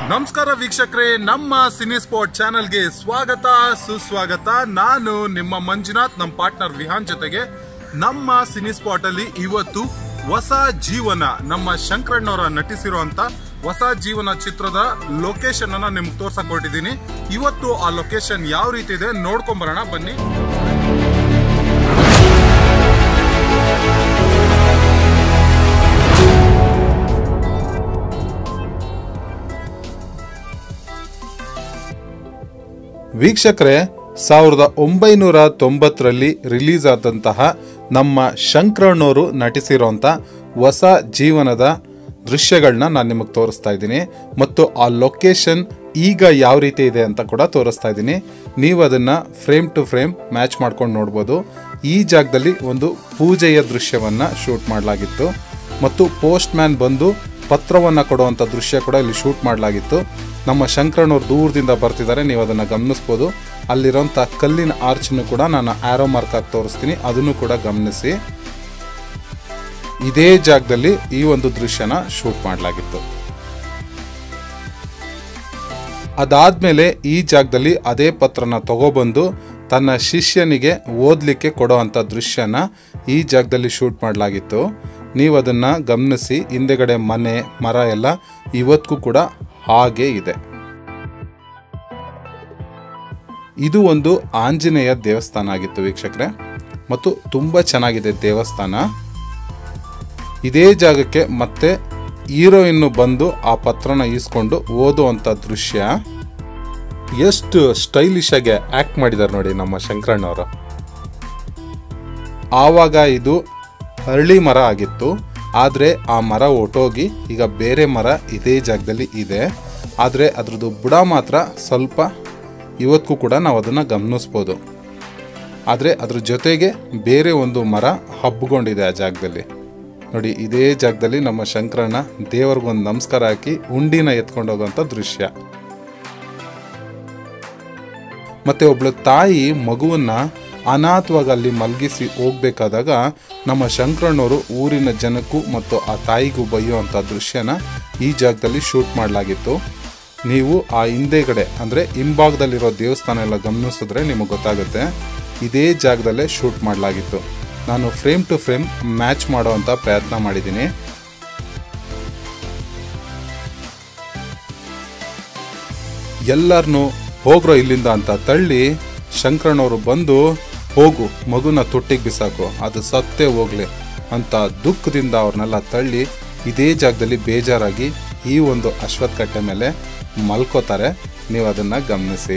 ನಮಸ್ಕಾರ ವೀಕ್ಷಕರೇ ನಮ್ಮ ಸಿನಿ ಸ್ಪಾಟ್ ಚಾನೆಲ್ಗೆ ಸ್ವಾಗತ ಸುಸ್ವಾಗತ ನಾನು ನಿಮ್ಮ ಮಂಜುನಾಥ್ ನಮ್ಮ ಪಾರ್ಟ್ನರ್ ವಿಹಾನ್ ಜೊತೆಗೆ ನಮ್ಮ ಸಿನಿ ಸ್ಪಾಟ್ ಅಲ್ಲಿ ಇವತ್ತು ಹೊಸ ಜೀವನ ನಮ್ಮ ಶಂಕರಣ್ಣವರ ನಟಿಸಿರುವಂತ ಹೊಸ ಜೀವನ ಚಿತ್ರದ ಲೊಕೇಶನ್ ಅನ್ನ ನಿಮ್ಗೆ ತೋರ್ಸಕ್ ಹೊರಟಿದ್ದೀನಿ ಇವತ್ತು ಆ ಲೊಕೇಶನ್ ಯಾವ ರೀತಿ ಇದೆ ನೋಡ್ಕೊಂಬರೋಣ ಬನ್ನಿ ವೀಕ್ಷಕರೇ ಸಾವಿರದ ಒಂಬೈನೂರ ತೊಂಬತ್ತರಲ್ಲಿ ರಿಲೀಸ್ ಆದಂತಹ ನಮ್ಮ ಶಂಕರಣ್ಣವರು ನಟಿಸಿರೋಂಥ ಹೊಸ ಜೀವನದ ದೃಶ್ಯಗಳನ್ನ ನಾನು ನಿಮಗೆ ತೋರಿಸ್ತಾ ಇದ್ದೀನಿ ಮತ್ತು ಆ ಲೊಕೇಶನ್ ಈಗ ಯಾವ ರೀತಿ ಇದೆ ಅಂತ ಕೂಡ ತೋರಿಸ್ತಾ ಇದ್ದೀನಿ ನೀವು ಅದನ್ನು ಫ್ರೇಮ್ ಟು ಫ್ರೇಮ್ ಮ್ಯಾಚ್ ಮಾಡ್ಕೊಂಡು ನೋಡ್ಬೋದು ಈ ಜಾಗದಲ್ಲಿ ಒಂದು ಪೂಜೆಯ ದೃಶ್ಯವನ್ನು ಶೂಟ್ ಮಾಡಲಾಗಿತ್ತು ಮತ್ತು ಪೋಸ್ಟ್ ಮ್ಯಾನ್ ಬಂದು ಪತ್ರವನ್ನು ಕೊಡುವಂಥ ದೃಶ್ಯ ಕೂಡ ಇಲ್ಲಿ ಶೂಟ್ ಮಾಡಲಾಗಿತ್ತು ನಮ್ಮ ಶಂಕರಣ್ಣವ್ರು ದೂರದಿಂದ ಬರ್ತಿದ್ದಾರೆ ನೀವು ಅದನ್ನು ಗಮನಿಸ್ಬೋದು ಅಲ್ಲಿರೋಂಥ ಕಲ್ಲಿನ ಆರ್ಚನ್ನು ಕೂಡ ನಾನು ಆರೋ ಮಾರ್ಕ್ ಆಗಿ ತೋರಿಸ್ತೀನಿ ಅದನ್ನು ಕೂಡ ಗಮನಿಸಿ ಇದೇ ಜಾಗದಲ್ಲಿ ಈ ಒಂದು ದೃಶ್ಯನ ಶೂಟ್ ಮಾಡಲಾಗಿತ್ತು ಅದಾದ್ಮೇಲೆ ಈ ಜಾಗದಲ್ಲಿ ಅದೇ ಪತ್ರನ ತಗೊಬಂದು ತನ್ನ ಶಿಷ್ಯನಿಗೆ ಓದಲಿಕ್ಕೆ ಕೊಡೋವಂಥ ದೃಶ್ಯನ ಈ ಜಾಗದಲ್ಲಿ ಶೂಟ್ ಮಾಡಲಾಗಿತ್ತು ನೀವು ಅದನ್ನು ಗಮನಿಸಿ ಹಿಂದೆಗಡೆ ಮನೆ ಮರ ಎಲ್ಲ ಇವತ್ತಿಗೂ ಕೂಡ ಹಾಗೆ ಇದೆ ಇದು ಒಂದು ಆಂಜನೇಯ ದೇವಸ್ಥಾನ ಆಗಿತ್ತು ವೀಕ್ಷಕರೇ ಮತ್ತು ತುಂಬ ಚೆನ್ನಾಗಿದೆ ದೇವಸ್ಥಾನ ಇದೇ ಜಾಗಕ್ಕೆ ಮತ್ತೆ ಹೀರೋಯಿನ್ನು ಬಂದು ಆ ಪತ್ರನ ಈಸ್ಕೊಂಡು ಓದುವಂಥ ದೃಶ್ಯ ಎಷ್ಟು ಸ್ಟೈಲಿಶ್ ಆಗಿ ಆಕ್ಟ್ ಮಾಡಿದ್ದಾರೆ ನೋಡಿ ನಮ್ಮ ಶಂಕರಣ್ಣವರು ಆವಾಗ ಇದು ಹರಳಿ ಮರ ಆಗಿತ್ತು ಆದರೆ ಆ ಮರ ಒಟ್ಟೋಗಿ ಈಗ ಬೇರೆ ಮರ ಇದೇ ಜಾಗದಲ್ಲಿ ಇದೆ ಆದರೆ ಅದ್ರದ್ದು ಬುಡ ಮಾತ್ರ ಸ್ವಲ್ಪ ಇವತ್ತಿಗೂ ಕೂಡ ನಾವು ಅದನ್ನು ಗಮನಿಸ್ಬೋದು ಆದರೆ ಅದ್ರ ಜೊತೆಗೆ ಬೇರೆ ಒಂದು ಮರ ಹಬ್ಕೊಂಡಿದೆ ಆ ಜಾಗದಲ್ಲಿ ನೋಡಿ ಇದೇ ಜಾಗದಲ್ಲಿ ನಮ್ಮ ಶಂಕರಣ್ಣ ದೇವರಿಗೊಂದು ನಮಸ್ಕಾರ ಹಾಕಿ ಉಂಡಿನ ಎತ್ಕೊಂಡು ಹೋಗುವಂಥ ದೃಶ್ಯ ಮತ್ತೆ ಒಬ್ಳು ತಾಯಿ ಮಗುವನ್ನ ಅನಾಥವಾಗಿ ಅಲ್ಲಿ ಮಲಗಿಸಿ ಹೋಗ್ಬೇಕಾದಾಗ ನಮ್ಮ ಶಂಕರಣ್ಣವರು ಊರಿನ ಜನಕ್ಕೂ ಮತ್ತು ಆ ತಾಯಿಗೂ ಬೈಯುವಂಥ ದೃಶ್ಯನ ಈ ಜಾಗದಲ್ಲಿ ಶೂಟ್ ಮಾಡಲಾಗಿತ್ತು ನೀವು ಆ ಹಿಂದೆಗಡೆ ಅಂದರೆ ಹಿಂಭಾಗದಲ್ಲಿರೋ ದೇವಸ್ಥಾನ ಎಲ್ಲ ಗಮನಿಸಿದ್ರೆ ನಿಮಗೆ ಗೊತ್ತಾಗುತ್ತೆ ಇದೇ ಜಾಗದಲ್ಲೇ ಶೂಟ್ ಮಾಡಲಾಗಿತ್ತು ನಾನು ಫ್ರೇಮ್ ಟು ಫ್ರೇಮ್ ಮ್ಯಾಚ್ ಮಾಡುವಂಥ ಪ್ರಯತ್ನ ಮಾಡಿದ್ದೀನಿ ಎಲ್ಲರನ್ನೂ ಹೋಗ್ರೋ ಇಲ್ಲಿಂದ ಅಂತ ತಳ್ಳಿ ಶಂಕರಣ್ಣವರು ಬಂದು ಹೋಗು ಮಗುನ ತೊಟ್ಟಿಗೆ ಬಿಸಾಕು ಅದು ಸತ್ತೇ ಹೋಗ್ಲಿ ಅಂತ ದುಃಖದಿಂದ ಅವ್ರನ್ನೆಲ್ಲ ತಳ್ಳಿ ಇದೇ ಜಾಗದಲ್ಲಿ ಬೇಜಾರಾಗಿ ಈ ಒಂದು ಅಶ್ವತ್ಥ ಕಟ್ಟೆ ಮೇಲೆ ಮಲ್ಕೋತಾರೆ ನೀವು ಅದನ್ನ ಗಮನಿಸಿ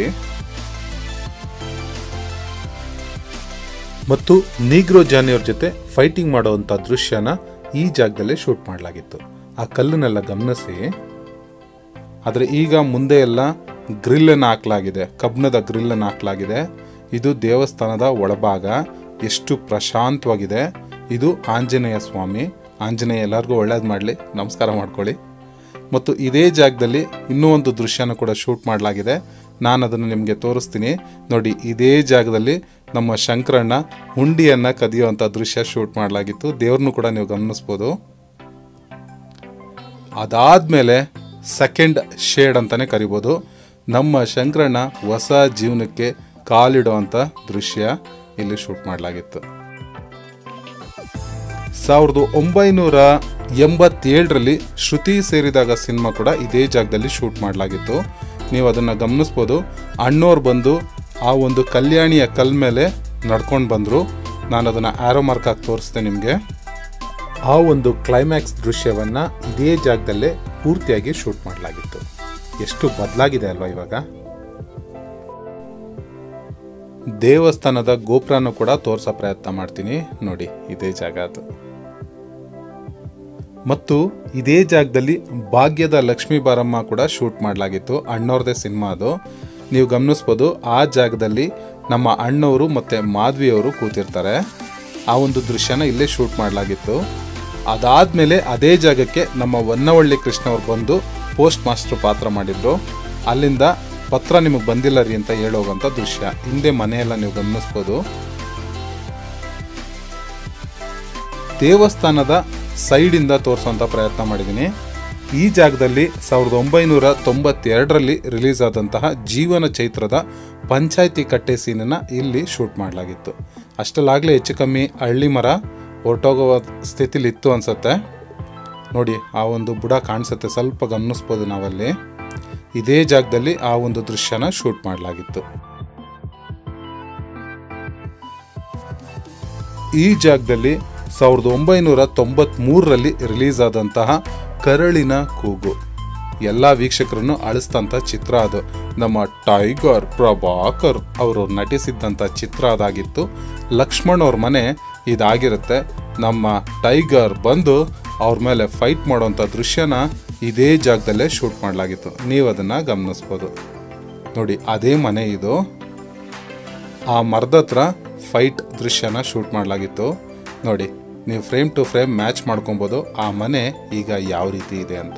ಮತ್ತು ನೀಗ್ರೋ ಜಾನಿಯವ್ರ ಜೊತೆ ಫೈಟಿಂಗ್ ಮಾಡುವಂಥ ದೃಶ್ಯನ ಈ ಜಾಗದಲ್ಲೇ ಶೂಟ್ ಮಾಡಲಾಗಿತ್ತು ಆ ಕಲ್ಲನ್ನೆಲ್ಲ ಗಮನಿಸಿ ಆದರೆ ಈಗ ಮುಂದೆ ಎಲ್ಲ ಗ್ರಿಲ್ಲನ್ನು ಹಾಕಲಾಗಿದೆ ಕಬ್ಬಿಣದ ಗ್ರಿಲ್ಲನ್ನು ಹಾಕಲಾಗಿದೆ ಇದು ದೇವಸ್ಥಾನದ ಒಳಭಾಗ ಎಷ್ಟು ಪ್ರಶಾಂತವಾಗಿದೆ ಇದು ಆಂಜನೇಯ ಸ್ವಾಮಿ ಆಂಜನೇಯ ಎಲ್ಲರಿಗೂ ಒಳ್ಳೇದು ಮಾಡಲಿ ನಮಸ್ಕಾರ ಮಾಡ್ಕೊಳ್ಳಿ ಮತ್ತು ಇದೇ ಜಾಗದಲ್ಲಿ ಇನ್ನೂ ಒಂದು ದೃಶ್ಯನ ಕೂಡ ಶೂಟ್ ಮಾಡಲಾಗಿದೆ ನಾನು ಅದನ್ನು ನಿಮಗೆ ತೋರಿಸ್ತೀನಿ ನೋಡಿ ಇದೇ ಜಾಗದಲ್ಲಿ ನಮ್ಮ ಶಂಕರಣ್ಣ ಹುಂಡಿಯನ್ನು ಕದಿಯುವಂಥ ದೃಶ್ಯ ಶೂಟ್ ಮಾಡಲಾಗಿತ್ತು ದೇವ್ರನ್ನೂ ಕೂಡ ನೀವು ಗಮನಿಸ್ಬೋದು ಅದಾದಮೇಲೆ ಸೆಕೆಂಡ್ ಶೇಡ್ ಅಂತಲೇ ಕರಿಬೋದು ನಮ್ಮ ಶಂಕರಣ್ಣ ಹೊಸ ಜೀವನಕ್ಕೆ ಕಾಲಿಡುವಂಥ ದೃಶ್ಯ ಇಲ್ಲಿ ಶೂಟ್ ಮಾಡಲಾಗಿತ್ತು ಸಾವಿರದ ಒಂಬೈನೂರ ಎಂಬತ್ತೇಳರಲ್ಲಿ ಶ್ರುತಿ ಸೇರಿದಾಗ ಸಿನಿಮಾ ಕೂಡ ಇದೇ ಜಾಗದಲ್ಲಿ ಶೂಟ್ ಮಾಡಲಾಗಿತ್ತು ನೀವು ಅದನ್ನು ಗಮನಿಸ್ಬೋದು ಅಣ್ಣೋರು ಬಂದು ಆ ಒಂದು ಕಲ್ಯಾಣಿಯ ಕಲ್ ಮೇಲೆ ನಡ್ಕೊಂಡು ಬಂದರು ನಾನು ಅದನ್ನು ಆರೋ ಮಾರ್ಕ್ ಆಗಿ ತೋರಿಸ್ದೆ ನಿಮಗೆ ಆ ಒಂದು ಕ್ಲೈಮ್ಯಾಕ್ಸ್ ದೃಶ್ಯವನ್ನು ಇದೇ ಜಾಗದಲ್ಲೇ ಪೂರ್ತಿಯಾಗಿ ಶೂಟ್ ಮಾಡಲಾಗಿತ್ತು ಎಷ್ಟು ಬದಲಾಗಿದೆ ಅಲ್ವಾ ಇವಾಗ ದೇವಸ್ಥಾನದ ಗೋಪುರನೂ ಕೂಡ ತೋರಿಸೋ ಪ್ರಯತ್ನ ಮಾಡ್ತೀನಿ ನೋಡಿ ಇದೇ ಜಾಗ ಅದು ಮತ್ತು ಇದೇ ಜಾಗದಲ್ಲಿ ಭಾಗ್ಯದ ಲಕ್ಷ್ಮೀ ಬಾರಮ್ಮ ಕೂಡ ಶೂಟ್ ಮಾಡಲಾಗಿತ್ತು ಅಣ್ಣವ್ರದೇ ಸಿನಿಮಾ ಅದು ನೀವು ಗಮನಿಸ್ಬೋದು ಆ ಜಾಗದಲ್ಲಿ ನಮ್ಮ ಅಣ್ಣವರು ಮತ್ತು ಮಾಧವಿಯವರು ಕೂತಿರ್ತಾರೆ ಆ ಒಂದು ದೃಶ್ಯನ ಇಲ್ಲೇ ಶೂಟ್ ಮಾಡಲಾಗಿತ್ತು ಅದಾದಮೇಲೆ ಅದೇ ಜಾಗಕ್ಕೆ ನಮ್ಮ ಹೊನ್ನವಳ್ಳಿ ಕೃಷ್ಣ ಅವ್ರು ಬಂದು ಪೋಸ್ಟ್ ಮಾಸ್ಟರ್ ಪಾತ್ರ ಮಾಡಿದ್ರು ಅಲ್ಲಿಂದ ಪತ್ರ ನಿಮಗೆ ಬಂದಿಲ್ಲ ರೀ ಅಂತ ಹೇಳೋಗಂಥ ದೃಶ್ಯ ಹಿಂದೆ ಮನೆಯೆಲ್ಲ ನೀವು ಗಮನಿಸ್ಬೋದು ದೇವಸ್ಥಾನದ ಸೈಡಿಂದ ತೋರಿಸೋಂಥ ಪ್ರಯತ್ನ ಮಾಡಿದ್ದೀನಿ ಈ ಜಾಗದಲ್ಲಿ ಸಾವಿರದ ಒಂಬೈನೂರ ತೊಂಬತ್ತೆರಡರಲ್ಲಿ ರಿಲೀಸ್ ಆದಂತಹ ಜೀವನ ಚೈತ್ರದ ಪಂಚಾಯಿತಿ ಕಟ್ಟೆ ಸೀನನ್ನು ಇಲ್ಲಿ ಶೂಟ್ ಮಾಡಲಾಗಿತ್ತು ಅಷ್ಟಲ್ಲಾಗಲೇ ಹೆಚ್ಚು ಕಮ್ಮಿ ಹಳ್ಳಿ ಮರ ಹೊರಟೋಗುವ ಸ್ಥಿತಿಲಿತ್ತು ಅನ್ಸುತ್ತೆ ನೋಡಿ ಆ ಒಂದು ಬುಡ ಕಾಣಿಸುತ್ತೆ ಸ್ವಲ್ಪ ಗಮನಿಸ್ಬೋದು ನಾವಲ್ಲಿ ಇದೇ ಜಾಗದಲ್ಲಿ ಆ ಒಂದು ದೃಶ್ಯನ ಶೂಟ್ ಮಾಡಲಾಗಿತ್ತು ಈ ಜಾಗದಲ್ಲಿ ಸಾವಿರದ ಒಂಬೈನೂರ ತೊಂಬತ್ಮೂರರಲ್ಲಿ ರಿಲೀಸ್ ಆದಂತಹ ಕರಳಿನ ಕೂಗು ಎಲ್ಲ ವೀಕ್ಷಕರನ್ನು ಅಳಿಸ್ತಂಥ ಚಿತ್ರ ಅದು ನಮ್ಮ ಟೈಗರ್ ಪ್ರಭಾಕರ್ ಅವರು ನಟಿಸಿದ್ದಂಥ ಚಿತ್ರ ಅದಾಗಿತ್ತು ಲಕ್ಷ್ಮಣ್ ಅವ್ರ ಮನೆ ಇದಾಗಿರುತ್ತೆ ನಮ್ಮ ಟೈಗರ್ ಬಂದು ಅವ್ರ ಮೇಲೆ ಫೈಟ್ ಮಾಡೋಂಥ ದೃಶ್ಯನ ಇದೇ ಜಾಗದಲ್ಲೇ ಶೂಟ್ ಮಾಡಲಾಗಿತ್ತು ನೀವು ಅದನ್ನು ಗಮನಿಸ್ಬೋದು ನೋಡಿ ಅದೇ ಮನೆ ಇದು ಆ ಮರದ ಹತ್ರ ಫೈಟ್ ದೃಶ್ಯನ ಶೂಟ್ ಮಾಡಲಾಗಿತ್ತು ನೋಡಿ ನೀವು ಫ್ರೇಮ್ ಟು ಫ್ರೇಮ್ ಮ್ಯಾಚ್ ಮಾಡ್ಕೊಬೋದು ಆ ಮನೆ ಈಗ ಯಾವ ರೀತಿ ಇದೆ ಅಂತ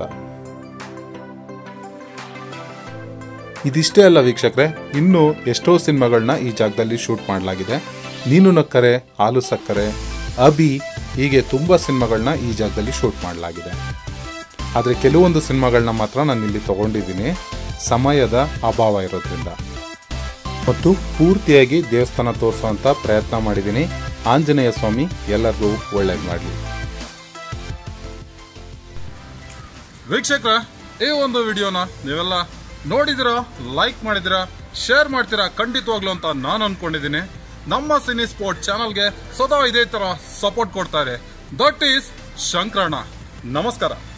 ಇದಿಷ್ಟೇ ಅಲ್ಲ ವೀಕ್ಷಕರೇ ಇನ್ನೂ ಎಷ್ಟೋ ಸಿನಿಮಾಗಳನ್ನ ಈ ಜಾಗದಲ್ಲಿ ಶೂಟ್ ಮಾಡಲಾಗಿದೆ ನೀನು ನಕ್ಕರೆ ಹಾಲು ಸಕ್ಕರೆ ಅಬಿ ಹೀಗೆ ತುಂಬ ಸಿನಿಮಾಗಳನ್ನ ಈ ಜಾಗದಲ್ಲಿ ಶೂಟ್ ಮಾಡಲಾಗಿದೆ ಆದರೆ ಕೆಲವೊಂದು ಸಿನಿಮಾಗಳನ್ನ ಮಾತ್ರ ನಾನು ಇಲ್ಲಿ ತಗೊಂಡಿದ್ದೀನಿ ಸಮಯದ ಅಭಾವ ಇರೋದ್ರಿಂದ ಮತ್ತು ಪೂರ್ತಿಯಾಗಿ ದೇವಸ್ಥಾನ ತೋರಿಸುವಂತ ಪ್ರಯತ್ನ ಮಾಡಿದ್ದೀನಿ ಆಂಜನೇಯ ಸ್ವಾಮಿ ಎಲ್ಲರಿಗೂ ಒಳ್ಳೇದು ಮಾಡಲಿ ವೀಕ್ಷಕರ ಈ ಒಂದು ವಿಡಿಯೋನ ನೀವೆಲ್ಲ ನೋಡಿದಿರಾ ಲೈಕ್ ಮಾಡಿದಿರಾ ಶೇರ್ ಮಾಡ್ತೀರಾ ಖಂಡಿತವಾಗ್ಲು ಅಂತ ನಾನು ಅನ್ಕೊಂಡಿದ್ದೀನಿ ನಮ್ಮ ಸಿನಿ ಸ್ಪೋರ್ಟ್ ಚಾನಲ್ಗೆ ಸದಾ ಇದೇ ತರ ಸಪೋರ್ಟ್ ಕೊಡ್ತಾ ಇದೆ ದಟ್ ಈಸ್ ಶಂಕರಣ್ಣ ನಮಸ್ಕಾರ